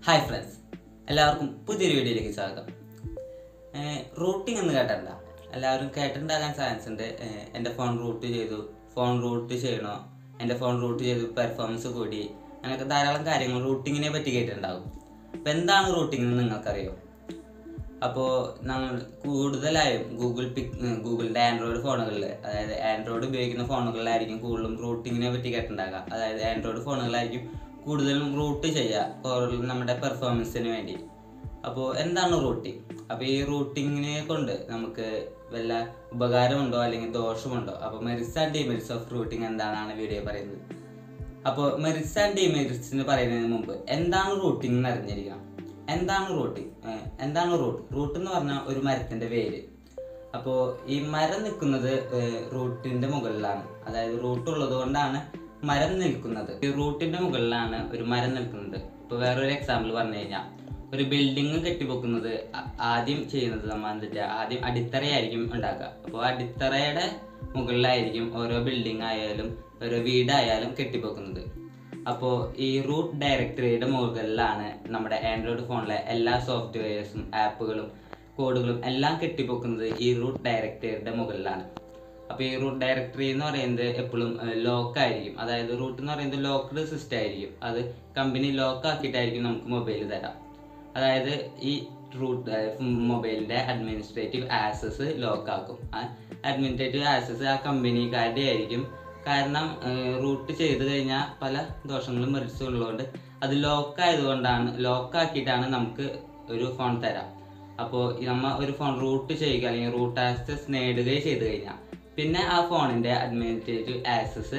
hi friends എല്ലാവർക്കും പുതിയൊരു വീഡിയോയിലേക്ക് സ്വാഗതം റൂട്ടിംഗ് എന്ന് കേട്ടിട്ടുണ്ട എല്ലാവരും കേട്ടിട്ടുണ്ടാകാൻ ചാൻസ് ഉണ്ട് ഏഹ് എൻ്റെ ഫോൺ റൂട്ട് ചെയ്തു ഫോൺ റൂട്ട് ചെയ്യണോ എൻ്റെ ഫോൺ റൂട്ട് ചെയ്തു പെർഫോമൻസ് കൂടി അങ്ങനെയൊക്കെ ധാരാളം കാര്യങ്ങൾ റൂട്ടിങ്ങിനെ പറ്റി കേട്ടിട്ടുണ്ടാകും അപ്പോൾ എന്താണ് റൂട്ടിംഗ് എന്ന് നിങ്ങൾക്കറിയോ അപ്പോൾ നമ്മൾ കൂടുതലായും ഗൂഗിൾ പിക് ഗൂഗിളിൻ്റെ ആൻഡ്രോയിഡ് ഫോണുകളിൽ അതായത് ആൻഡ്രോയിഡ് ഉപയോഗിക്കുന്ന ഫോണുകളിലായിരിക്കും കൂടുതലും റൂട്ടിങ്ങിനെ പറ്റി കേട്ടിട്ടുണ്ടാകുക അതായത് ആൻഡ്രോയിഡ് ഫോണുകളായിരിക്കും കൂടുതലും റൂട്ട് ചെയ്യുക കൂടുതലും നമ്മുടെ പെർഫോമൻസിന് വേണ്ടി അപ്പോൾ എന്താണ് റൂട്ടിങ് അപ്പോൾ ഈ റൂട്ടിങ്ങിനെ കൊണ്ട് നമുക്ക് വല്ല ഉപകാരമുണ്ടോ അല്ലെങ്കിൽ ദോഷമുണ്ടോ അപ്പോൾ merits and demerits of rooting എന്താണെന്നാണ് വീഡിയോ പറയുന്നത് അപ്പോൾ മെറിറ്റ്സ് ആൻഡ് ഡിമെറിറ്റ്സ് എന്ന് പറയുന്നതിന് മുമ്പ് എന്താണ് റൂട്ടിംഗ് എന്ന് അറിഞ്ഞിരിക്കണം എന്താണ് റൂട്ടിംഗ് എന്താണ് റൂട്ട് റൂട്ട് എന്ന് പറഞ്ഞാൽ ഒരു മരത്തിന്റെ വേര് അപ്പോൾ ഈ മരം നിൽക്കുന്നത് റൂട്ടിന്റെ മുകളിലാണ് അതായത് റൂട്ട് ഉള്ളത് കൊണ്ടാണ് മരം നിൽക്കുന്നത് ഈ റൂട്ടിന്റെ മുകളിലാണ് ഒരു മരം നിൽക്കുന്നത് ഇപ്പോൾ വേറൊരു എക്സാമ്പിൾ പറഞ്ഞു കഴിഞ്ഞാൽ ഒരു ബിൽഡിംഗ് കെട്ടിപ്പൊക്കുന്നത് ആ- ആദ്യം ചെയ്യുന്നത് നമ്മൾ എന്താ വെച്ചാൽ ആദ്യം അടിത്തറയായിരിക്കും ഉണ്ടാക്കുക അപ്പോൾ അടിത്തറയുടെ മുകളിലായിരിക്കും ഓരോ ബിൽഡിംഗ് ആയാലും ഓരോ വീടായാലും കെട്ടിപ്പൊക്കുന്നത് അപ്പോൾ ഈ റൂട്ട് ഡയറക്ടറിയുടെ മുകളിലാണ് നമ്മുടെ ആൻഡ്രോയിഡ് ഫോണിലെ എല്ലാ സോഫ്റ്റ്വെയർസും ആപ്പുകളും കോഡുകളും എല്ലാം കെട്ടിപ്പൊക്കുന്നത് ഈ റൂട്ട് ഡയറക്ടറിയുടെ മുകളിലാണ് അപ്പോൾ ഈ റൂട്ട് ഡയറക്ടറി എന്ന് പറയുന്നത് എപ്പോഴും ലോക്ക് ആയിരിക്കും അതായത് റൂട്ട് എന്ന് പറയുന്നത് ലോക്ക്ഡ് സിസ്റ്റം ആയിരിക്കും അത് കമ്പനി ലോക്ക് ആക്കിയിട്ടായിരിക്കും നമുക്ക് മൊബൈൽ തരാം അതായത് ഈ റൂട്ട് മൊബൈലിന്റെ അഡ്മിനിസ്ട്രേറ്റീവ് ആക്സസ് ലോക്ക് ആക്കും ആ അഡ്മിനിസ്ട്രേറ്റീവ് ആക്സസ് ആ കമ്പനിക്കാരുടെ ആയിരിക്കും കാരണം റൂട്ട് ചെയ്ത് കഴിഞ്ഞാൽ പല ദോഷങ്ങളും മെറിറ്റ്സും ഉള്ളതുകൊണ്ട് അത് ലോക്ക് ആയതുകൊണ്ടാണ് ലോക്ക് ആക്കിയിട്ടാണ് നമുക്ക് ഒരു ഫോൺ തരാം അപ്പോൾ നമ്മൾ ഒരു ഫോൺ റൂട്ട് ചെയ്യുക അല്ലെങ്കിൽ റൂട്ട് ആക്സസ് നേടുകയും ചെയ്ത് കഴിഞ്ഞാൽ പിന്നെ ആ ഫോണിന്റെ അഡ്മിനിസ്ട്രേറ്റീവ് ആക്സസ്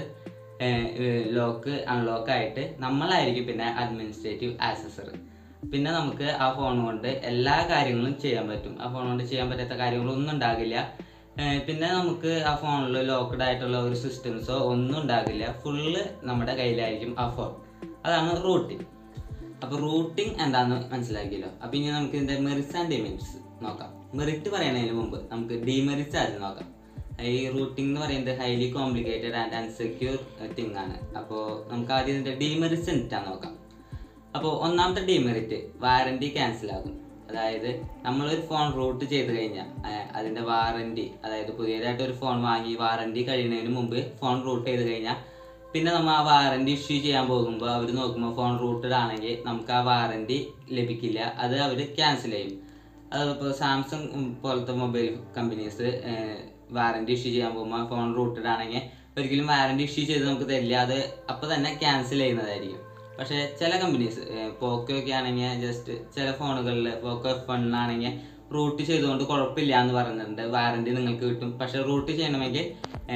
ലോക്ക് അൺലോക്ക് ആയിട്ട് നമ്മളായിരിക്കും പിന്നെ അഡ്മിനിസ്ട്രേറ്റീവ് ആക്സസർ പിന്നെ നമുക്ക് ആ ഫോൺ കൊണ്ട് എല്ലാ കാര്യങ്ങളും ചെയ്യാൻ പറ്റും ആ ഫോൺ കൊണ്ട് ചെയ്യാൻ പറ്റാത്ത കാര്യങ്ങളൊന്നും ഉണ്ടാകില്ല ഏഹ് പിന്നെ നമുക്ക് ആ ഫോണിൽ ലോക്ക്ഡ് ആയിട്ടുള്ള ഒരു സിസ്റ്റംസോ ഒന്നും ഉണ്ടാകില്ല ഫുള്ള് നമ്മുടെ കയ്യിലായിരിക്കും ആ ഫോൺ അതാണ് റൂട്ടിംഗ് അപ്പൊ റൂട്ടിംഗ് എന്താന്ന് മനസ്സിലാക്കിയല്ലോ അപ്പൊ ഇനി നമുക്ക് ഇതിന്റെ മെറിറ്റ്സ് ആൻഡ് ഡിമെറിറ്റ്സ് നോക്കാം മെറിറ്റ് പറയുന്നതിന് മുമ്പ് നമുക്ക് ഡിമെറിറ്റ്സ് ആദ്യം നോക്കാം ഈ റൂട്ടിംഗ് എന്ന് പറയുന്നത് highly complicated and unsecure thing ആണ് അപ്പോൾ നമുക്ക് ആദ്യം ഇതിന്റെ ഡിമെറിറ്റ്സ് എന്നിട്ടാണ് നോക്കാം അപ്പോൾ ഒന്നാമത്തെ ഡിമെറിറ്റ് വാറണ്ടി ക്യാൻസൽ ആകും അതായത് നമ്മളൊരു ഫോൺ റൂട്ട് ചെയ്ത് കഴിഞ്ഞാൽ അതിന്റെ വാറണ്ടി അതായത് പുതിയതായിട്ട് ഒരു ഫോൺ വാങ്ങി വാറണ്ടി കഴിയുന്നതിന് മുമ്പ് ഫോൺ റൂട്ട് ചെയ്ത് കഴിഞ്ഞാൽ പിന്നെ നമ്മൾ ആ വാറണ്ടി ഇഷ്യൂ ചെയ്യാൻ പോകുമ്പോൾ അവർ നോക്കുമ്പോൾ ഫോൺ റൂട്ടഡ് ആണെങ്കിൽ നമുക്ക് ആ വാറണ്ടി ലഭിക്കില്ല അത് അവർ ക്യാൻസൽ ചെയ്യും അതിപ്പോൾ സാംസങ് പോലത്തെ മൊബൈൽ കമ്പനീസ് വാറണ്ടി ഇഷ്യൂ ചെയ്യാൻ പോകുമ്പോൾ ഫോൺ റൂട്ടഡ് ആണെങ്കിൽ ഒരിക്കലും വാറണ്ടി ഇഷ്യൂ ചെയ്ത് നമുക്ക് തരില്ല അത് അപ്പോൾ തന്നെ ക്യാൻസൽ ചെയ്യുന്നതായിരിക്കും പക്ഷേ ചില കമ്പനീസ് പോക്കോ ഒക്കെ ആണെങ്കിൽ ജസ്റ്റ് ചില ഫോണുകളിൽ പോക്കോ എഫ് ആണെങ്കിൽ റൂട്ട് ചെയ്തുകൊണ്ട് കുഴപ്പമില്ല എന്ന് പറയുന്നുണ്ട് വാറണ്ടി നിങ്ങൾക്ക് കിട്ടും പക്ഷെ റൂട്ട് ചെയ്യണമെങ്കിൽ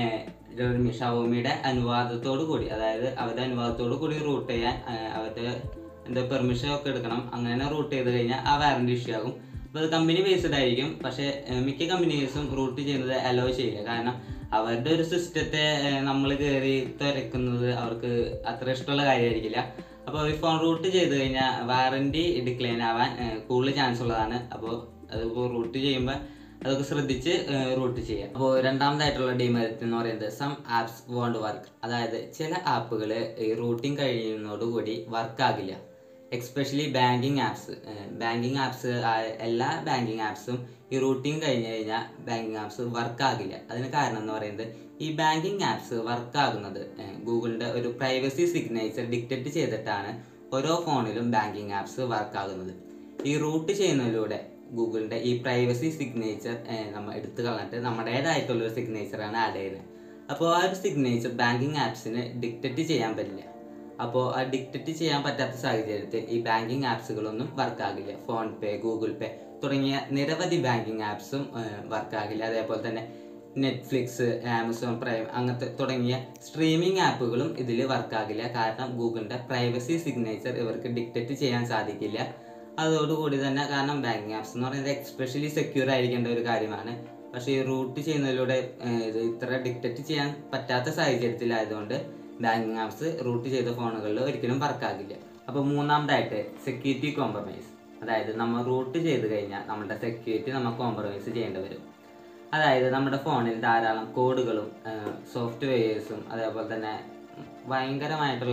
റെഡ്മി ഷവോമിയുടെ അനുവാദത്തോടു കൂടി അതായത് അവരുടെ അനുവാദത്തോടു കൂടി റൂട്ട് ചെയ്യാൻ ആ, അവരുടെ എന്താ പെർമിഷൻ ഒക്കെ എടുക്കണം അങ്ങനെ റൂട്ട് ചെയ്ത് കഴിഞ്ഞാൽ ആ വാറണ്ടി ഇഷ്യൂ ആകും അപ്പോൾ അത് കമ്പനി ബേസ്ഡ് ആയിരിക്കും പക്ഷേ ഏഹ്, മിക്ക കമ്പനീസും റൂട്ട് ചെയ്യുന്നത് അലോ ചെയ്യില്ല കാരണം അവരുടെ ഒരു സിസ്റ്റത്തെ നമ്മൾ കയറി തുരക്കുന്നത് അവർക്ക് അത്ര ഇഷ്ടമുള്ള കാര്യമായിരിക്കില്ല അപ്പോൾ ഈ ഫോൺ റൂട്ട് ചെയ്ത് കഴിഞ്ഞാൽ വാറണ്ടി ഡിക്ലൈൻ ആവാൻ ഏഹ്, കൂടുതൽ ചാൻസ് ഉള്ളതാണ് അപ്പോൾ അതിപ്പോൾ റൂട്ട് ചെയ്യുമ്പോൾ അതൊക്കെ ശ്രദ്ധിച്ച് റൂട്ട് ചെയ്യാം അപ്പോൾ രണ്ടാമതായിട്ടുള്ള ഡിമെറിറ്റ് എന്ന് പറയുന്നത് സം ആപ്സ് വോണ്ട് വർക്ക് അതായത് ചില ആപ്പുകൾ ഈ റൂട്ടിംഗ് കഴിയുന്നതോടുകൂടി വർക്ക് ആകില്ല especially banking apps banking apps എല്ലാ ബാങ്കിങ് ആപ്സും ഈ റൂട്ടിംഗ് കഴിഞ്ഞ് കഴിഞ്ഞാൽ ബാങ്കിങ് ആപ്സ് വർക്ക് ആകില്ല അതിന് കാരണം എന്ന് പറയുന്നത് ഈ ബാങ്കിങ് ആപ്സ് വർക്ക് ആകുന്നത് ഗൂഗിളിന്റെ ഒരു പ്രൈവസി സിഗ്നേച്ചർ ഡിക്റ്റേറ്റ് ചെയ്തിട്ടാണ് ഓരോ ഫോണിലും ബാങ്കിങ് ആപ്സ് വർക്ക് ആകുന്നത് ഈ റൂട്ട് ചെയ്യുന്നതിലൂടെ ഗൂഗിളിന്റെ ഈ പ്രൈവസി സിഗ്നേച്ചർ നമ്മൾ എടുത്തു കളഞ്ഞിട്ട് നമ്മുടേതായിട്ടുള്ള ഒരു സിഗ്നേച്ചറാണ് ആഡ് ചെയ്യുന്നത് അപ്പോൾ ആ ഒരു സിഗ്നേച്ചർ ബാങ്കിങ് ആപ്സിന് ഡിക്റ്റേറ്റ് ചെയ്യാൻ പറ്റില്ല അപ്പോൾ ആ ഡിക്റ്റേറ്റ് ചെയ്യാൻ പറ്റാത്ത സാഹചര്യത്തിൽ ഈ ബാങ്കിങ് ആപ്സുകളൊന്നും വർക്ക് ആകില്ല ഫോൺ പേ ഗൂഗിൾ പേ തുടങ്ങിയ നിരവധി ബാങ്കിങ് ആപ്സും വർക്ക് ആകില്ല അതേപോലെ തന്നെ നെറ്റ്ഫ്ലിക്സ് ആമസോൺ പ്രൈം അങ്ങനത്തെ തുടങ്ങിയ സ്ട്രീമിംഗ് ആപ്പുകളും ഇതിൽ വർക്ക് ആകില്ല കാരണം ഗൂഗിളിന്റെ പ്രൈവസി സിഗ്നേച്ചർ ഇവർക്ക് ഡിക്റ്റേറ്റ് ചെയ്യാൻ സാധിക്കില്ല അതോടുകൂടി തന്നെ കാരണം ബാങ്കിങ് ആപ്സ് എന്ന് പറയുന്നത് എക്സ്പെഷ്യലി സെക്യൂർ ആയിരിക്കേണ്ട ഒരു കാര്യമാണ് പക്ഷേ ഈ റൂട്ട് ചെയ്യുന്നതിലൂടെ ഏഹ്, ഇത് ഇത്ര ഡിക്റ്റേറ്റ് ചെയ്യാൻ പറ്റാത്ത സാഹചര്യത്തിലായതുകൊണ്ട് ബാങ്കിങ് ആപ്സ് റൂട്ട് ചെയ്ത ഫോണുകളിൽ ഒരിക്കലും വർക്ക് ആകില്ല അപ്പോൾ മൂന്നാമതായിട്ട് സെക്യൂരിറ്റി കോംപ്രമൈസ് അതായത് നമ്മൾ റൂട്ട് ചെയ്ത് കഴിഞ്ഞാൽ നമ്മുടെ സെക്യൂരിറ്റി നമ്മൾ കോംപ്രമൈസ് ചെയ്യേണ്ടി വരും അതായത് നമ്മുടെ ഫോണിൽ ധാരാളം കോഡുകളും സോഫ്റ്റ്വെയർസും അതേപോലെ തന്നെ ഭയങ്കരമായിട്ടുള്ള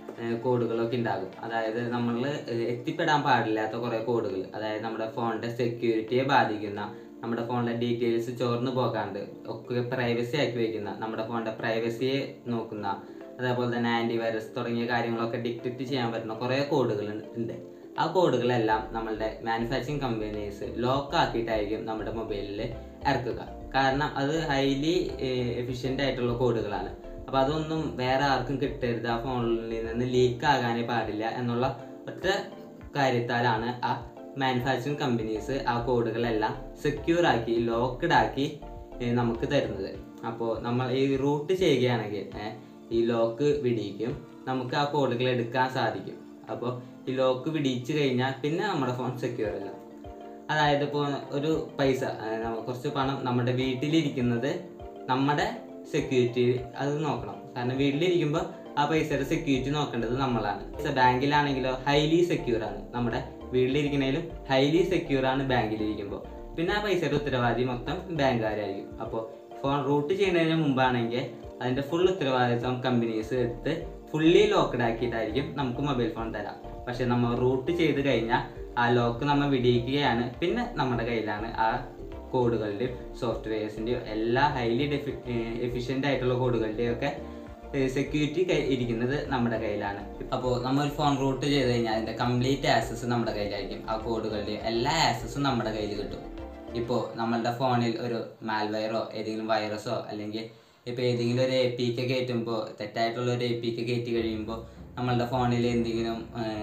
കോഡുകളൊക്കെ ഉണ്ടാകും അതായത് നമ്മൾ എത്തിപ്പെടാൻ പാടില്ലാത്ത കുറേ കോഡുകൾ അതായത് നമ്മുടെ ഫോണിൻ്റെ സെക്യൂരിറ്റിയെ ബാധിക്കുന്ന നമ്മുടെ ഫോണിലെ ഡീറ്റെയിൽസ് ചോർന്നു പോകാണ്ട് ഒക്കെ പ്രൈവസി ആക്കി വയ്ക്കുന്ന നമ്മുടെ ഫോണിൻ്റെ പ്രൈവസിയെ നോക്കുന്ന അതേപോലെ തന്നെ ആൻറ്റിവൈറസ് തുടങ്ങിയ കാര്യങ്ങളൊക്കെ ഡിക്റ്റക്റ്റ് ചെയ്യാൻ പറ്റുന്ന കുറേ കോഡുകൾ ഉണ്ട് ആ കോഡുകളെല്ലാം നമ്മളുടെ മാനുഫാക്ചറിങ് കമ്പനീസ് ലോക്ക് ആക്കിയിട്ടായിരിക്കും നമ്മുടെ മൊബൈലിൽ ഇറക്കുക കാരണം അത് ഹൈലി എഫിഷ്യൻ്റ് ആയിട്ടുള്ള കോഡുകളാണ് അപ്പോൾ അതൊന്നും വേറെ ആർക്കും കിട്ടരുത് ആ ഫോണിൽ നിന്ന് ലീക്ക് ആകാനേ പാടില്ല എന്നുള്ള ഒറ്റ കാര്യത്താലാണ് ആ മാനുഫാക്ചറിങ് കമ്പനീസ് ആ കോഡുകളെല്ലാം സെക്യൂർ ആക്കി ലോക്ക്ഡ് ആക്കി ഏ, നമുക്ക് തരുന്നത് അപ്പോൾ നമ്മൾ ഈ റൂട്ട് ചെയ്യുകയാണെങ്കിൽ ഏ, ഈ ലോക്ക് വിടിയിക്കും നമുക്ക് ആ കോഡുകൾ എടുക്കാൻ സാധിക്കും അപ്പോൾ ഈ ലോക്ക് വിടിയിച്ച് കഴിഞ്ഞാൽ പിന്നെ നമ്മുടെ ഫോൺ സെക്യൂർ അല്ല അതായത് ഇപ്പോൾ ഒരു പൈസ ആ, നമ്മ- കുറച്ച് പണം നമ്മുടെ വീട്ടിലിരിക്കുന്നത് നമ്മുടെ സെക്യൂരിറ്റി അത് നോക്കണം കാരണം വീട്ടിലിരിക്കുമ്പോൾ ആ പൈസയുടെ സെക്യൂരിറ്റി നോക്കേണ്ടത് നമ്മളാണ് പൈസ ബാങ്കിലാണെങ്കിലോ ഹൈലി സെക്യൂർ ആണ് നമ്മുടെ വീട്ടിലിരിക്കുന്നതിലും ഹൈലി സെക്യൂർ ആണ് ബാങ്കിലിരിക്കുമ്പോൾ പിന്നെ ആ പൈസയുടെ ഉത്തരവാദി മൊത്തം ബാങ്കുകാരായിരിക്കും അപ്പോൾ ഫോൺ റൂട്ട് ചെയ്യുന്നതിന് മുമ്പാണെങ്കിൽ അതിൻ്റെ ഫുൾ ഉത്തരവാദിത്വം കമ്പനീസ് എടുത്ത് ഫുള്ളി ലോക്ക്ഡ് ആക്കിയിട്ടായിരിക്കും നമുക്ക് മൊബൈൽ ഫോൺ തരാം പക്ഷെ നമ്മൾ റൂട്ട് ചെയ്ത് കഴിഞ്ഞാൽ ആ ലോക്ക് നമ്മൾ വിടിയിക്കുകയാണ് പിന്നെ നമ്മുടെ കയ്യിലാണ് ആ കോഡുകളുടെയും സോഫ്റ്റ്വെയർസിൻ്റെയും എല്ലാ ഹൈലി ഡെഫി എഫിഷ്യൻ്റ് ആയിട്ടുള്ള കോഡുകളുടെയും ഒക്കെ സെക്യൂരിറ്റി ഇരിക്കുന്നത് നമ്മുടെ കയ്യിലാണ് അപ്പോൾ നമ്മൾ ഒരു ഫോൺ റൂട്ട് ചെയ്ത് കഴിഞ്ഞാൽ അതിൻ്റെ കംപ്ലീറ്റ് ആക്സസ് നമ്മുടെ കയ്യിലായിരിക്കും ആ കോഡുകളുടെയും എല്ലാ ആക്സസും നമ്മുടെ കയ്യിൽ കിട്ടും ഇപ്പോൾ നമ്മളുടെ ഫോണിൽ ഒരു മാൽവയറോ ഏതെങ്കിലും വൈറസോ അല്ലെങ്കിൽ ഇപ്പോൾ ഏതെങ്കിലും ഒരു എ പി കെ കയറ്റുമ്പോൾ തെറ്റായിട്ടുള്ള ഒരു എ പി കെ കയറ്റി കഴിയുമ്പോൾ നമ്മളുടെ ഫോണിൽ എന്തെങ്കിലും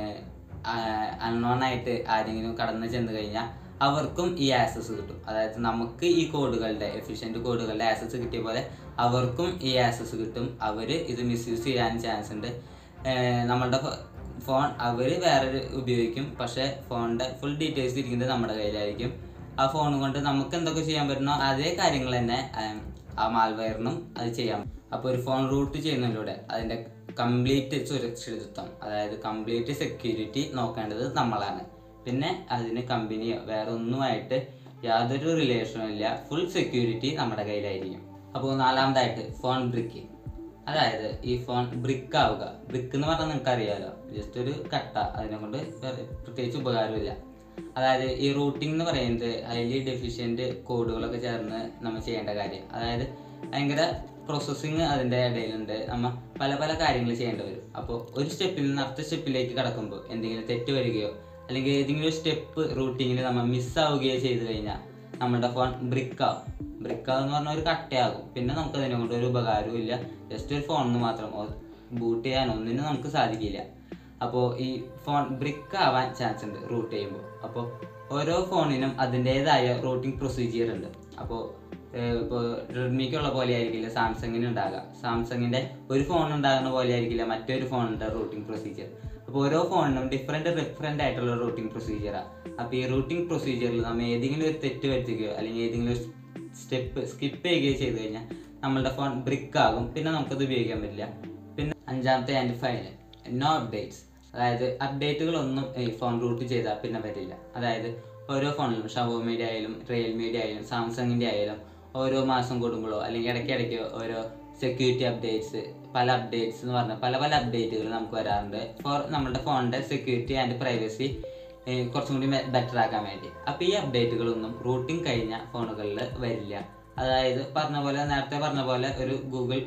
അൺനോൺ ആയിട്ട് ആരെങ്കിലും കടന്നു ചെന്ന് കഴിഞ്ഞാൽ അവർക്കും ഈ ആക്സസ് കിട്ടും അതായത് നമുക്ക് ഈ കോഡുകളുടെ എഫിഷ്യൻറ്റ് കോഡുകളുടെ ആക്സസ് കിട്ടിയ പോലെ അവർക്കും ഈ ആക്സസ് കിട്ടും അവർ ഇത് മിസ്യൂസ് ചെയ്യാൻ ചാൻസ് ഉണ്ട് ഏർ നമ്മളുടെ ഫോ- ഫോൺ അവർ വേറെ ഉപയോഗിക്കും പക്ഷേ ഫോണിൻ്റെ ഫുൾ ഡീറ്റെയിൽസ് ഇരിക്കുന്നത് നമ്മുടെ കയ്യിലായിരിക്കും ആ ഫോൺ കൊണ്ട് നമുക്ക് എന്തൊക്കെ ചെയ്യാൻ പറ്റുന്നോ അതേ കാര്യങ്ങൾ തന്നെ ആം, ആ മാൽവയറിനും അത് ചെയ്യാം അപ്പോൾ ഒരു ഫോൺ റൂട്ട് ചെയ്യുന്നതിലൂടെ അതിൻ്റെ കംപ്ലീറ്റ് സുരക്ഷിതത്വം അതായത് കംപ്ലീറ്റ് സെക്യൂരിറ്റി നോക്കേണ്ടത് നമ്മളാണ് പിന്നെ അതിന് കമ്പനിയോ വേറെ ഒന്നുമായിട്ട് യാതൊരു റിലേഷനും ഇല്ല ഫുൾ സെക്യൂരിറ്റി നമ്മുടെ കയ്യിലായിരിക്കും അപ്പോൾ നാലാമതായിട്ട് ഫോൺ ബ്രിക്കിംഗ് അതായത് ഈ ഫോൺ ബ്രിക്ക് ആവുക ബ്രിക്ക് എന്ന് പറഞ്ഞാൽ നിങ്ങൾക്ക് അറിയാലോ ജസ്റ്റ് ഒരു കട്ട അതിനെ കൊണ്ട് വേറെ പ്രത്യേകിച്ച് ഉപകാരമില്ല അതായത് ഈ റൂട്ടിംഗ് എന്ന് പറയുന്നത് ഹൈലി ഡെഫിഷ്യൻറ്റ് കോഡുകളൊക്കെ ചേർന്ന് നമ്മൾ ചെയ്യേണ്ട കാര്യം അതായത് ഭയങ്കര പ്രോസസ്സിങ് അതിൻ്റെ ഇടയിലുണ്ട് നമ്മൾ പല പല കാര്യങ്ങൾ ചെയ്യേണ്ടി വരും അപ്പോൾ ഒരു സ്റ്റെപ്പിൽ നിന്ന് അടുത്ത സ്റ്റെപ്പിലേക്ക് കടക്കുമ്പോൾ എന്തെങ്കിലും തെറ്റ് വരികയോ അല്ലെങ്കിൽ ഏതെങ്കിലും സ്റ്റെപ്പ് റൂട്ടിങ്ങിൽ നമ്മൾ മിസ്സാവുകയോ ചെയ്തു കഴിഞ്ഞാൽ നമ്മുടെ ഫോൺ ബ്രിക്കാവും ബ്രിക്കാവെന്ന് പറഞ്ഞാൽ ഒരു കട്ടയാകും പിന്നെ നമുക്ക് അതിനെ കൊണ്ട് ഒരു ഉപകാരവും ഇല്ല ജസ്റ്റ് ഒരു ഫോണിന് മാത്രം ബൂട്ട് ചെയ്യാൻ ഒന്നിനും നമുക്ക് സാധിക്കില്ല അപ്പോൾ ഈ ഫോൺ ബ്രിക്ക് ആവാൻ ചാൻസ് ഉണ്ട് റൂട്ട് ചെയ്യുമ്പോൾ അപ്പോൾ ഓരോ ഫോണിനും അതിൻ്റേതായ റൂട്ടിംഗ് പ്രൊസീജിയർ ഉണ്ട് അപ്പോൾ ഇപ്പോൾ റെഡ്മിക്കുള്ള പോലെ ആയിരിക്കില്ല സാംസങ്ങിന് ഉണ്ടാകുക സാംസങ്ങിൻ്റെ ഒരു ഫോൺ ഉണ്ടാകുന്ന പോലെ ആയിരിക്കില്ല മറ്റൊരു ഫോണിൻ്റെ റൂട്ടിംഗ് പ്രൊസീജിയർ അപ്പോൾ ഓരോ ഫോണിനും ഡിഫറെൻറ്റ് ഡിഫറെൻ്റ് ആയിട്ടുള്ള റൂട്ടിംഗ് പ്രൊസീജിയറാണ് അപ്പോൾ ഈ റൂട്ടിംഗ് പ്രൊസീജിയറിൽ നമ്മൾ ഏതെങ്കിലും ഒരു തെറ്റ് വരുത്തുകയോ അല്ലെങ്കിൽ ഏതെങ്കിലും ഒരു സ്റ്റെപ്പ് സ്കിപ്പ് ചെയ്യുകയോ ചെയ്ത് കഴിഞ്ഞാൽ നമ്മളുടെ ഫോൺ ബ്രിക്ക് ആകും പിന്നെ നമുക്കത് ഉപയോഗിക്കാൻ പറ്റില്ല പിന്നെ അഞ്ചാമത്തെ ആൻഡ് ഫൈനൽ നോ അപ്ഡേറ്റ്സ് അതായത് അപ്ഡേറ്റുകളൊന്നും ഈ ഫോൺ റൂട്ട് ചെയ്താൽ പിന്നെ വരില്ല അതായത് ഓരോ ഫോണിലും ഷവോമിയുടെ ആയാലും റിയൽമിയുടെ ആയാലും സാംസങ്ങിൻ്റെ ആയാലും ഓരോ മാസം കൂടുമ്പോഴോ അല്ലെങ്കിൽ ഇടയ്ക്കിടയ്ക്ക് ഓരോ സെക്യൂരിറ്റി അപ്ഡേറ്റ്സ് പല അപ്ഡേറ്റ്സ് എന്ന് പറഞ്ഞാൽ പല പല അപ്ഡേറ്റുകൾ നമുക്ക് വരാറുണ്ട് ഫോർ നമ്മുടെ ഫോണിൻ്റെ സെക്യൂരിറ്റി ആൻഡ് പ്രൈവസി കുറച്ചും കൂടി ബെറ്റർ ആക്കാൻ വേണ്ടി അപ്പോൾ ഈ അപ്ഡേറ്റുകളൊന്നും റൂട്ടിംഗ് കഴിഞ്ഞ ഫോണുകളിൽ വരില്ല അതായത് പറഞ്ഞ പോലെ നേരത്തെ പറഞ്ഞ പോലെ ഒരു ഗൂഗിൾ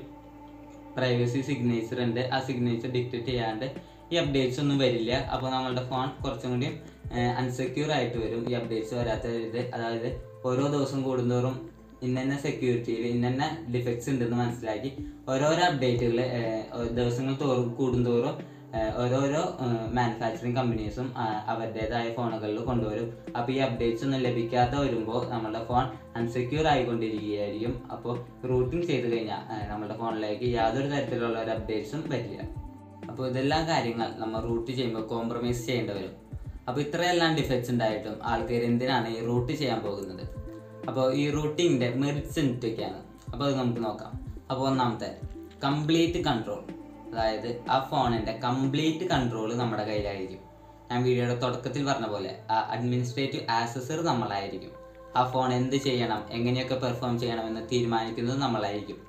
പ്രൈവസി സിഗ്നേച്ചർ ഉണ്ട് ആ സിഗ്നേച്ചർ ഡിക്റ്റേറ്റ് ചെയ്യാണ്ട് ഈ അപ്ഡേറ്റ്സ് ഒന്നും വരില്ല അപ്പോൾ നമ്മളുടെ ഫോൺ കുറച്ചും കൂടി അൺസെക്യൂർ ആയിട്ട് വരും ഈ അപ്ഡേറ്റ്സ് വരാത്ത ഇത് അതായത് ഓരോ ദിവസം കൂടുന്തോറും ഇന്ന സെക്യൂരിറ്റിയിൽ ഇന്ന ഡിഫക്ട്സ് ഉണ്ടെന്ന് മനസ്സിലാക്കി ഓരോരോ അപ്ഡേറ്റുകൾ ദിവസങ്ങൾ തോറും കൂടുന്തോറും ഏഹ് ഓരോരോ മാനുഫാക്ചറിങ് കമ്പനീസും അവരുടേതായ ഫോണുകളിൽ കൊണ്ടുവരും അപ്പോൾ ഈ അപ്ഡേറ്റ്സ് ഒന്നും ലഭിക്കാതെ വരുമ്പോൾ നമ്മുടെ ഫോൺ അൺസെക്യൂർ ആയിക്കൊണ്ടിരിക്കുകയായിരിക്കും അപ്പോൾ റൂട്ടിംഗ് ചെയ്ത് കഴിഞ്ഞാൽ ഏഹ് നമ്മുടെ ഫോണിലേക്ക് യാതൊരു തരത്തിലുള്ള ഒരു അപ്ഡേറ്റ്സും വരില്ല അപ്പോൾ ഇതെല്ലാം കാര്യങ്ങൾ നമ്മൾ റൂട്ട് ചെയ്യുമ്പോൾ കോംപ്രമൈസ് ചെയ്യേണ്ടി വരും അപ്പോൾ ഇത്രയെല്ലാം ഡിഫക്ട്സ് ഉണ്ടായിട്ടും ആൾക്കാർ എന്തിനാണ് ഈ റൂട്ട് ചെയ്യാൻ പോകുന്നത് അപ്പോൾ ഈ റൂട്ടിങ്ങിൻ്റെ മെറിറ്റ്സ് എന്തൊക്കെയാണ് അപ്പോൾ അത് നമുക്ക് നോക്കാം അപ്പോൾ ഒന്നാമത്തെ കംപ്ലീറ്റ് കൺട്രോൾ അതായത് ആ ഫോണിൻ്റെ കംപ്ലീറ്റ് കൺട്രോൾ നമ്മുടെ കയ്യിലായിരിക്കും ഞാൻ വീഡിയോയുടെ തുടക്കത്തിൽ പറഞ്ഞ പോലെ ആ അഡ്മിനിസ്ട്രേറ്റീവ് ആക്സസർ നമ്മളായിരിക്കും ആ ഫോൺ എന്ത് ചെയ്യണം എങ്ങനെയൊക്കെ പെർഫോം ചെയ്യണം എന്ന് തീരുമാനിക്കുന്നത് നമ്മളായിരിക്കും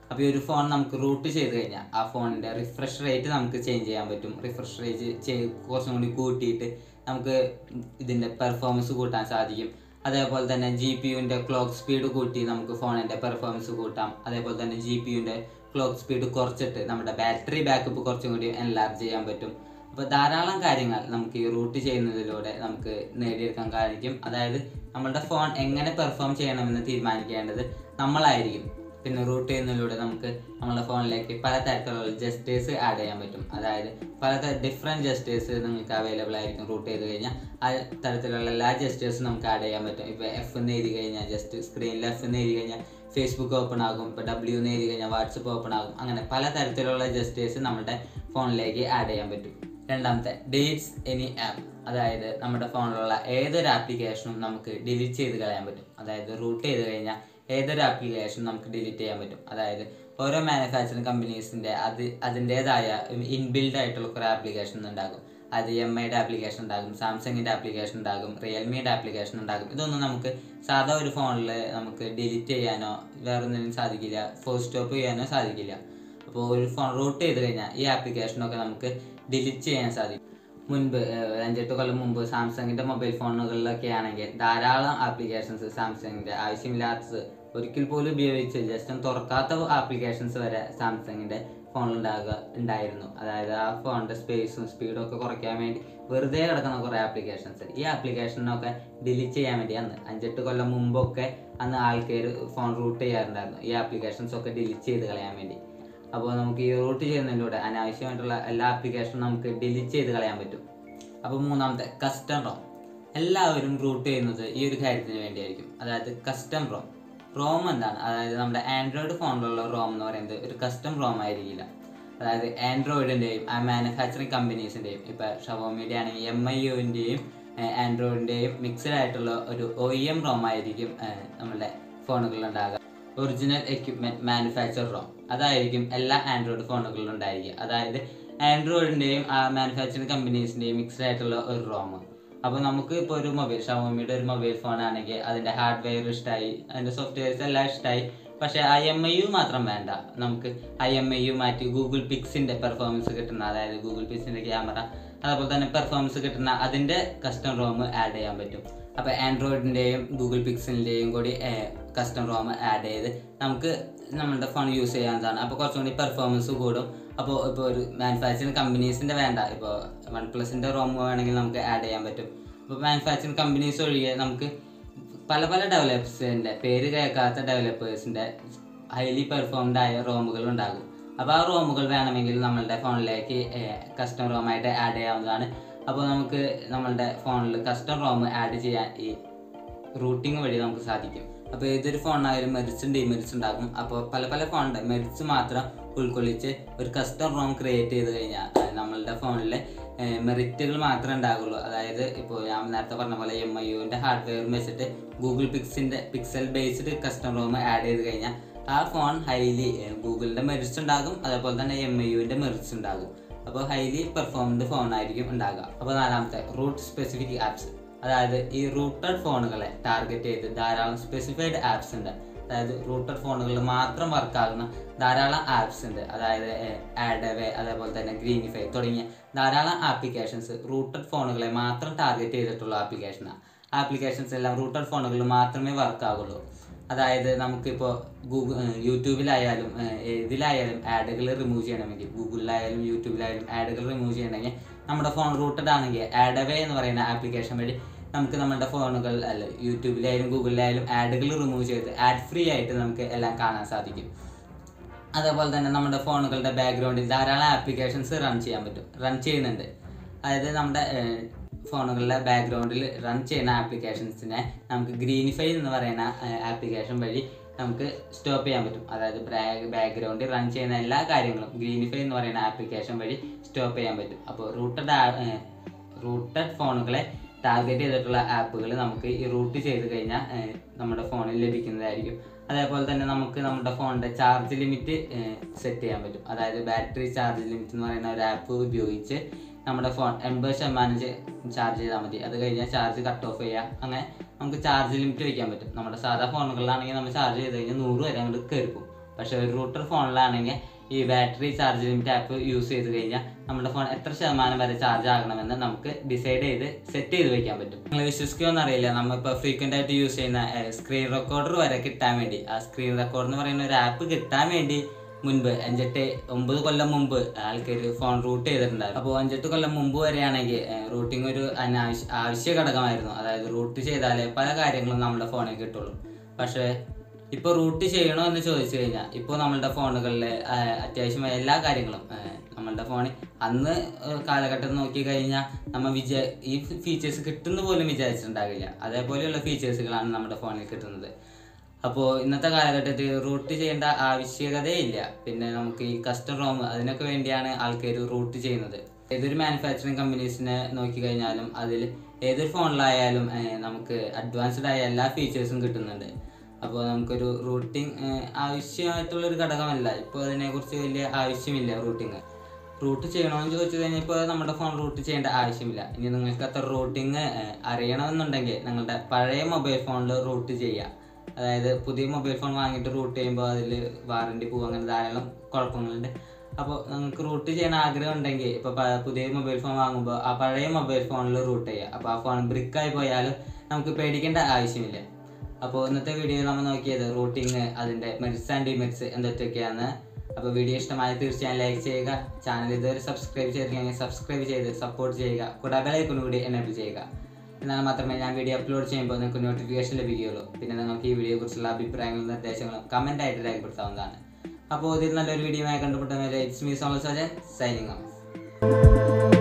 അപ്പോൾ ഈ ഒരു ഫോൺ നമുക്ക് റൂട്ട് ചെയ്ത് കഴിഞ്ഞാൽ ആ ഫോണിൻ്റെ റിഫ്രഷ് റേറ്റ് നമുക്ക് ചേഞ്ച് ചെയ്യാൻ പറ്റും റിഫ്രഷ് റേറ്റ് ചെയ്ത് കുറച്ചും കൂടി കൂട്ടിയിട്ട് നമുക്ക് ഇതിൻ്റെ പെർഫോമൻസ് കൂട്ടാൻ സാധിക്കും അതേപോലെ തന്നെ ജി പി യുവിൻ്റെ ക്ലോക്ക് സ്പീഡ് കൂട്ടി നമുക്ക് ഫോണിൻ്റെ പെർഫോമൻസ് കൂട്ടാം അതേപോലെ തന്നെ ജി പി യുവിൻ്റെ ക്ലോക്ക് സ്പീഡ് കുറച്ചിട്ട് നമ്മുടെ ബാറ്ററി ബാക്കപ്പ് കുറച്ചും കൂടി എൻലാർജ് ചെയ്യാൻ പറ്റും അപ്പോൾ ധാരാളം കാര്യങ്ങൾ നമുക്ക് ഈ റൂട്ട് ചെയ്യുന്നതിലൂടെ നമുക്ക് നേടിയെടുക്കാൻ സാധിക്കും അതായത് നമ്മളുടെ ഫോൺ എങ്ങനെ പെർഫോം ചെയ്യണമെന്ന് തീരുമാനിക്കേണ്ടത് നമ്മളായിരിക്കും പിന്നെ റൂട്ട് ചെയ്യുന്നതിലൂടെ നമുക്ക് നമ്മുടെ ഫോണിലേക്ക് പല തരത്തിലുള്ള ജസ്റ്റേഴ്സ് ആഡ് ചെയ്യാൻ പറ്റും അതായത് പല ഡിഫറെൻറ്റ് ജസ്റ്റേഴ്സ് നിങ്ങൾക്ക് അവൈലബിൾ ആയിരിക്കും റൂട്ട് ചെയ്ത് കഴിഞ്ഞാൽ ആ തരത്തിലുള്ള എല്ലാ ജസ്റ്റേഴ്സും നമുക്ക് ആഡ് ചെയ്യാൻ പറ്റും ഇപ്പോൾ എഫ് എന്ന് എഴുതി കഴിഞ്ഞാൽ ജസ്റ്റ് സ്ക്രീനിൽ എഫ് എന്ന് എഴുതി കഴിഞ്ഞാൽ ഫേസ്ബുക്ക് ഓപ്പൺ ആകും ഇപ്പോൾ ഡബ്ല്യു എന്ന് എഴുതി കഴിഞ്ഞാൽ വാട്സപ്പ് ഓപ്പൺ ആകും അങ്ങനെ പല തരത്തിലുള്ള ജസ്റ്റേഴ്സ് നമ്മുടെ ഫോണിലേക്ക് ആഡ് ചെയ്യാൻ പറ്റും രണ്ടാമത്തെ ഡിലീറ്റ്സ് എനി ആപ്പ് അതായത് നമ്മുടെ ഫോണിലുള്ള ഏതൊരു ആപ്ലിക്കേഷനും നമുക്ക് ഡിലീറ്റ് ചെയ്ത് കളയാൻ പറ്റും അതായത് റൂട്ട് ചെയ്ത് കഴിഞ്ഞാൽ ഏതൊരു ആപ്ലിക്കേഷനും നമുക്ക് ഡിലീറ്റ് ചെയ്യാൻ പറ്റും അതായത് ഓരോ മാനുഫാക്ചറിങ് കമ്പനീസിൻ്റെ അത് അതിൻ്റേതായ ഇൻബിൽഡ് ആയിട്ടുള്ള കുറേ ആപ്ലിക്കേഷൻ ഉണ്ടാകും അത് എം ഐയുടെ ആപ്ലിക്കേഷൻ ഉണ്ടാകും സാംസങ്ങിൻ്റെ ആപ്ലിക്കേഷൻ ഉണ്ടാകും റിയൽമിയുടെ ആപ്ലിക്കേഷൻ ഉണ്ടാകും ഇതൊന്നും നമുക്ക് സാധാ ഒരു ഫോണിൽ നമുക്ക് ഡിലീറ്റ് ചെയ്യാനോ വേറെ ഒന്നിനും സാധിക്കില്ല ഫോർ സ്റ്റോപ്പ് ചെയ്യാനോ സാധിക്കില്ല അപ്പോൾ ഒരു ഫോൺ റൂട്ട് ചെയ്ത് കഴിഞ്ഞാൽ ഈ ആപ്ലിക്കേഷനൊക്കെ നമുക്ക് ഡിലീറ്റ് ചെയ്യാൻ സാധിക്കും മുൻപ് ഏഹ്, അഞ്ചെട്ട് കൊല്ലം മുമ്പ് സാംസങ്ങിൻ്റെ മൊബൈൽ ഫോണുകളിലൊക്കെ ആണെങ്കിൽ ധാരാളം ആപ്ലിക്കേഷൻസ് സാംസങ്ങിൻ്റെ ആവശ്യമില്ലാത്തത് ഒരിക്കൽ പോലും ഉപയോഗിച്ച് ജസ്റ്റ് ഒന്ന് തുറക്കാത്ത ആപ്ലിക്കേഷൻസ് വരെ സാംസങ്ങിൻ്റെ ഫോണിലുണ്ടാകുക ഉണ്ടായിരുന്നു അതായത് ആ ഫോണിൻ്റെ സ്പേസും സ്പീഡും ഒക്കെ കുറയ്ക്കാൻ വേണ്ടി വെറുതെ കിടക്കുന്ന കുറേ ആപ്ലിക്കേഷൻസ് ഈ ആപ്ലിക്കേഷനൊക്കെ ഡിലീറ്റ് ചെയ്യാൻ വേണ്ടി അന്ന് അഞ്ചെട്ട് കൊല്ലം മുമ്പൊക്കെ അന്ന് ആൾക്കാർ ഫോൺ റൂട്ട് ചെയ്യാറുണ്ടായിരുന്നു ഈ ആപ്ലിക്കേഷൻസ് ഒക്കെ ഡിലീറ്റ് ചെയ്ത് കളയാൻ വേണ്ടി അപ്പോൾ നമുക്ക് ഈ റൂട്ട് ചെയ്യുന്നതിലൂടെ അനാവശ്യമായിട്ടുള്ള എല്ലാ ആപ്ലിക്കേഷനും നമുക്ക് ഡിലീറ്റ് ചെയ്ത് കളയാൻ പറ്റും അപ്പോൾ മൂന്നാമത്തെ കസ്റ്റം റോം എല്ലാവരും റൂട്ട് ചെയ്യുന്നത് ഈ ഒരു കാര്യത്തിന് വേണ്ടിയായിരിക്കും അതായത് കസ്റ്റം റോം റോം എന്താണ് അതായത് നമ്മുടെ ആൻഡ്രോയിഡ് ഫോണിലുള്ള റോം എന്ന് പറയുന്നത് ഒരു കസ്റ്റം റോം ആയിരിക്കില്ല അതായത് ആൻഡ്രോയിഡിൻ്റെയും ആ മാനുഫാക്ചറിങ് കമ്പനീസിൻ്റെയും ഇപ്പോൾ ഷവോമിയുടെ ആണെങ്കിൽ എം ഐ യുവിൻ്റെയും ആൻഡ്രോയിഡിൻ്റെയും മിക്സഡ് ആയിട്ടുള്ള ഒരു ഒ എം റോം ആയിരിക്കും ഏഹ്, നമ്മുടെ ഫോണുകളിൽ ഉണ്ടാകുക ഒറിജിനൽ എക്യുപ്മെന്റ് മാനുഫാക്ചർ റോം അതായിരിക്കും എല്ലാ ആൻഡ്രോയിഡ് ഫോണുകളിലും ഉണ്ടായിരിക്കുക അതായത് ആൻഡ്രോയിഡിൻ്റെയും ആ മാനുഫാക്ചറിങ് കമ്പനീസിൻ്റെയും മിക്സ്ഡ് ആയിട്ടുള്ള ഒരു റോം അപ്പോൾ നമുക്ക് ഇപ്പോൾ ഒരു മൊബൈൽ ഷവോമിയുടെ ഒരു മൊബൈൽ ഫോൺ ആണെങ്കിൽ അതിൻ്റെ ഹാർഡ്വെയർ ഇഷ്ടമായി അതിൻ്റെ സോഫ്റ്റ്വെയർസ് എല്ലാം ഇഷ്ടമായി പക്ഷേ ഐ എം ഐ യു മാത്രം വേണ്ട നമുക്ക് ഐ എം ഐ യു മാറ്റി ഗൂഗിൾ പിക്സിൻ്റെ പെർഫോമൻസ് കിട്ടുന്ന അതായത് ഗൂഗിൾ പിക്സിൻ്റെ ക്യാമറ അതുപോലെ തന്നെ പെർഫോമൻസ് കിട്ടുന്ന അതിൻ്റെ കസ്റ്റം റോം ആഡ് ചെയ്യാൻ പറ്റും അപ്പോൾ ആൻഡ്രോയിഡിൻ്റെയും ഗൂഗിൾ പിക്സലിൻ്റെയും കൂടി കസ്റ്റം റോം ആഡ് ചെയ്ത് നമുക്ക് നമ്മുടെ ഫോൺ യൂസ് ചെയ്യാവുന്നതാണ് അപ്പോൾ കുറച്ചും കൂടി പെർഫോമൻസ് കൂടും അപ്പോൾ ഇപ്പോൾ ഒരു മാനുഫാക്ചറിങ് കമ്പനീസിൻ്റെ വേണ്ട ഇപ്പോൾ വൺ പ്ലസിൻ്റെ റോം വേണമെങ്കിൽ നമുക്ക് ആഡ് ചെയ്യാൻ പറ്റും അപ്പോൾ മാനുഫാക്ചറിങ് കമ്പനീസ് ഒഴികെ നമുക്ക് പല പല ഡെവലപ്പേഴ്സിൻ്റെ പേര് കേൾക്കാത്ത ഡെവലപ്പേഴ്സിൻ്റെ ഹൈലി പെർഫോംഡ് ആയ റോമുകൾ ഉണ്ടാകും അപ്പോൾ ആ റോമുകൾ വേണമെങ്കിൽ നമ്മളുടെ ഫോണിലേക്ക് കസ്റ്റം റോമായിട്ട് ആഡ് ചെയ്യാവുന്നതാണ് അപ്പോൾ നമുക്ക് നമ്മളുടെ ഫോണിൽ കസ്റ്റം റോം ആഡ് ചെയ്യാൻ ഈ റൂട്ടിങ് വഴി നമുക്ക് സാധിക്കും അപ്പോൾ ഏതൊരു ഫോണിനായാലും മെറിറ്റ്സും ഡിമെറിറ്റ്സ് ഉണ്ടാകും അപ്പോൾ പല പല ഫോണിൻ്റെ മെറിറ്റ്സ് മാത്രം ഉൾക്കൊള്ളിച്ച് ഒരു കസ്റ്റം റോം ക്രിയേറ്റ് ചെയ്ത് കഴിഞ്ഞാൽ അത് നമ്മളുടെ ഫോണിൽ മെറിറ്റുകൾ മാത്രമേ ഉണ്ടാകുള്ളൂ അതായത് ഇപ്പോൾ ഞാൻ നേരത്തെ പറഞ്ഞ പോലെ എം ഐ യുവിൻ്റെ ഹാർഡ്വെയറും വെച്ചിട്ട് ഗൂഗിൾ പിക്സിൻ്റെ Pixel based custom ROM add ചെയ്ത് കഴിഞ്ഞാൽ ആ ഫോൺ ഹൈലി ഗൂഗിളിൻ്റെ മെറിറ്റ്സ് ഉണ്ടാകും അതേപോലെ തന്നെ എം ഐ യുവിൻ്റെ മെറിറ്റ്സ് ഉണ്ടാകും അപ്പോൾ ഹൈലി പെർഫോംഡ് ഫോൺ ആയിരിക്കും ഉണ്ടാകുക അപ്പോൾ നാലാമത്തെ റൂട്ട് സ്പെസിഫിക് ആപ്സ് അതായത് ഈ റൂട്ടഡ് ഫോണുകളെ ടാർഗറ്റ് ചെയ്ത് ധാരാളം സ്പെസിഫൈഡ് ആപ്സ് ഉണ്ട് അതായത് റൂട്ടഡ് ഫോണുകളിൽ മാത്രം വർക്കാകുന്ന ധാരാളം ആപ്സ് ഉണ്ട് അതായത് ആഡവേ അതേപോലെ തന്നെ ഗ്രീനിഫൈ തുടങ്ങിയ ധാരാളം ആപ്ലിക്കേഷൻസ് റൂട്ടഡ് ഫോണുകളെ മാത്രം ടാർഗറ്റ് ചെയ്തിട്ടുള്ള ആപ്ലിക്കേഷനാണ് ആപ്ലിക്കേഷൻസ് എല്ലാം റൂട്ടഡ് ഫോണുകളിൽ മാത്രമേ വർക്ക് ആകുള്ളൂ അതായത് നമുക്കിപ്പോൾ ഗൂഗിൾ യൂട്യൂബിലായാലും ഏഹ്, ഇതിലായാലും ആഡുകൾ റിമൂവ് ചെയ്യണമെങ്കിൽ ഗൂഗിളിലായാലും യൂട്യൂബിലായാലും ആഡുകൾ റിമൂവ് ചെയ്യണമെങ്കിൽ നമ്മുടെ ഫോൺ റൂട്ടഡ് ആണെങ്കിൽ ആഡവേ എന്ന് പറയുന്ന ആപ്ലിക്കേഷൻ വഴി നമുക്ക് നമ്മുടെ ഫോണുകൾ അല്ല യൂട്യൂബിലായാലും ഗൂഗിളിലായാലും ആഡുകൾ റിമൂവ് ചെയ്ത് ആഡ് ഫ്രീ ആയിട്ട് നമുക്ക് എല്ലാം കാണാൻ സാധിക്കും അതേപോലെ തന്നെ നമ്മുടെ ഫോണുകളുടെ ബാക്ക്ഗ്രൗണ്ടിൽ ധാരാളം ആപ്ലിക്കേഷൻസ് റൺ ചെയ്യാൻ പറ്റും റൺ ചെയ്യുന്നുണ്ട് അതായത് നമ്മുടെ ഫോണുകളിലെ ബാക്ക്ഗ്രൗണ്ടിൽ റൺ ചെയ്യുന്ന ആപ്ലിക്കേഷൻസിനെ നമുക്ക് ഗ്രീനിഫൈ എന്ന് പറയുന്ന ആപ്ലിക്കേഷൻ വഴി നമുക്ക് സ്റ്റോപ്പ് ചെയ്യാൻ പറ്റും അതായത് ബാക്ക്ഗ്രൗണ്ടിൽ റൺ ചെയ്യുന്ന എല്ലാ കാര്യങ്ങളും ഗ്രീനിഫൈ എന്ന് പറയുന്ന ആപ്ലിക്കേഷൻ വഴി സ്റ്റോപ്പ് ചെയ്യാൻ പറ്റും അപ്പോൾ റൂട്ടഡ് റൂട്ടഡ് ഫോണുകളെ ടാർഗറ്റ് ചെയ്തിട്ടുള്ള ആപ്പുകൾ നമുക്ക് ഈ റൂട്ട് ചെയ്ത് കഴിഞ്ഞാൽ ഏഹ്, നമ്മുടെ ഫോണിൽ ലഭിക്കുന്നതായിരിക്കും അതേപോലെ തന്നെ നമുക്ക് നമ്മുടെ ഫോണിൻ്റെ ചാർജ് ലിമിറ്റ് സെറ്റ് ചെയ്യാൻ പറ്റും അതായത് ബാറ്ററി ചാർജ് ലിമിറ്റ് എന്ന് പറയുന്ന ഒരു ആപ്പ് ഉപയോഗിച്ച് നമ്മുടെ ഫോൺ എൺപത് ശതമാനം ചാർജ് ചെയ്താൽ മതി അത് കഴിഞ്ഞാൽ ചാർജ് കട്ട് ഓഫ് ചെയ്യാം അങ്ങനെ നമുക്ക് ചാർജ് ലിമിറ്റ് വയ്ക്കാൻ പറ്റും നമ്മുടെ സാധാ ഫോണുകളിലാണെങ്കിൽ നമ്മൾ ചാർജ് ചെയ്ത് കഴിഞ്ഞാൽ നൂറ് വരെ അങ്ങോട്ട് കയറിപ്പോകും പക്ഷെ ഒരു റൂട്ടർ ഫോണിലാണെങ്കിൽ ഈ battery charge limit app use ചെയ്ത് കഴിഞ്ഞാൽ നമ്മുടെ ഫോൺ എത്ര ശതമാനം വരെ ചാർജ് ആകണമെന്ന് നമുക്ക് ഡിസൈഡ് ചെയ്ത് സെറ്റ് ചെയ്ത് വെക്കാൻ പറ്റും നിങ്ങൾ വിശ്വസിക്കുമെന്ന് അറിയില്ല നമ്മളിപ്പോൾ ഫ്രീക്വൻ്റ് ആയിട്ട് യൂസ് ചെയ്യുന്ന സ്ക്രീൻ റെക്കോർഡർ വരെ കിട്ടാൻ വേണ്ടി ആ സ്ക്രീൻ റെക്കോർഡർ എന്ന് പറയുന്ന ഒരു ആപ്പ് കിട്ടാൻ വേണ്ടി മുൻപ് അഞ്ചെട്ട് ഒമ്പത് കൊല്ലം മുമ്പ് ആൾക്കാർ ഫോൺ റൂട്ട് ചെയ്തിട്ടുണ്ടായിരുന്നു അപ്പോൾ അഞ്ചെട്ട് കൊല്ലം മുമ്പ് വരെയാണെങ്കിൽ റൂട്ടിംഗ് ഒരു അനാവശ്യ ആവശ്യ ഘടകമായിരുന്നു അതായത് റൂട്ട് ചെയ്താലേ പല കാര്യങ്ങളും നമ്മുടെ ഫോണിൽ കിട്ടുള്ളൂ പക്ഷേ ഇപ്പോൾ റൂട്ട് ചെയ്യണോ എന്ന് ചോദിച്ചു കഴിഞ്ഞാൽ ഇപ്പോൾ നമ്മളുടെ ഫോണുകളിൽ അത്യാവശ്യമായ എല്ലാ കാര്യങ്ങളും ആ, നമ്മളുടെ ഫോണിൽ അന്ന് ആ, കാലഘട്ടം നോക്കി കഴിഞ്ഞാൽ നമ്മൾ വിചാ ഈ ഫീച്ചേഴ്സ് കിട്ടുന്ന പോലും വിചാരിച്ചിട്ടുണ്ടാകില്ല അതേപോലെയുള്ള ഫീച്ചേഴ്സുകളാണ് നമ്മുടെ ഫോണിൽ കിട്ടുന്നത് അപ്പോൾ ഇന്നത്തെ കാലഘട്ടത്തിൽ റൂട്ട് ചെയ്യേണ്ട ആവശ്യകതയില്ല പിന്നെ നമുക്ക് ഈ കസ്റ്റം റോം അതിനൊക്കെ വേണ്ടിയാണ് ആൾക്കാർ റൂട്ട് ചെയ്യുന്നത് ഏതൊരു മാനുഫാക്ചറിങ് കമ്പനീസിനെ നോക്കി കഴിഞ്ഞാലും അതിൽ ഏതൊരു ഫോണിലായാലും ഏഹ്, നമുക്ക് അഡ്വാൻസ്ഡ് ആയ എല്ലാ ഫീച്ചേഴ്സും കിട്ടുന്നുണ്ട് അപ്പോൾ നമുക്കൊരു റൂട്ടിങ് ആവശ്യമായിട്ടുള്ളൊരു ഘടകമല്ല ഇപ്പോൾ അതിനെക്കുറിച്ച് വലിയ ആവശ്യമില്ല റൂട്ടിങ് റൂട്ട് ചെയ്യണമെന്ന് ചോദിച്ചു കഴിഞ്ഞാൽ ഇപ്പോൾ നമ്മുടെ ഫോൺ റൂട്ട് ചെയ്യേണ്ട ആവശ്യമില്ല ഇനി നിങ്ങൾക്ക് അത്ര റൂട്ടിങ് അറിയണമെന്നുണ്ടെങ്കിൽ നിങ്ങളുടെ പഴയ മൊബൈൽ ഫോണിൽ റൂട്ട് ചെയ്യുക അതായത് പുതിയ മൊബൈൽ ഫോൺ വാങ്ങിയിട്ട് റൂട്ട് ചെയ്യുമ്പോൾ അതിൽ വാറണ്ടി പോകും അങ്ങനെ ധാരാളം കുഴപ്പങ്ങളുണ്ട് അപ്പോൾ നിങ്ങൾക്ക് റൂട്ട് ചെയ്യാൻ ആഗ്രഹം ഉണ്ടെങ്കിൽ ഇപ്പോൾ പുതിയ മൊബൈൽ ഫോൺ വാങ്ങുമ്പോൾ ആ പഴയ മൊബൈൽ ഫോണിൽ റൂട്ട് ചെയ്യുക അപ്പോൾ ആ ഫോൺ ബ്രിക്കായി പോയാലും നമുക്ക് പേടിക്കേണ്ട ആവശ്യമില്ല അപ്പോൾ ഇന്നത്തെ വീഡിയോ നമ്മൾ നോക്കിയത് റൂട്ടിങ് അതിൻ്റെ മെറിറ്റ്സ് ആൻഡ് ഡിമെറിറ്റ്സ് എന്തൊക്കെയാണ് അപ്പോൾ വീഡിയോ ഇഷ്ടമായ തീർച്ചയായും ലൈക്ക് ചെയ്യുക ചാനൽ ഇതുവരെ സബ്സ്ക്രൈബ് ചെയ്തില്ലെങ്കിൽ സബ്സ്ക്രൈബ് ചെയ്ത് സപ്പോർട്ട് ചെയ്യുക കൂടാതെ ബെലൈക്കൺ കൂടി എനേബിൾ ചെയ്യുക എന്നാൽ മാത്രമേ ഞാൻ വീഡിയോ അപ്ലോഡ് ചെയ്യുമ്പോൾ നിങ്ങൾക്ക് നോട്ടിഫിക്കേഷൻ ലഭിക്കുകയുള്ളൂ പിന്നെ നിങ്ങൾക്ക് ഈ വീഡിയോയെക്കുറിച്ചുള്ള അഭിപ്രായങ്ങളും നിർദ്ദേശങ്ങളും കമൻ്റ് ആയിട്ട് രേഖപ്പെടുത്താവുന്നതാണ് അപ്പോൾ ഇതിൽ നല്ലൊരു വീഡിയോ ആയി കണ്ടുപിട്ടുന്ന ഇറ്റ്സ് മീ സോൾ സജൻ സൈനിങ് ഓഫ്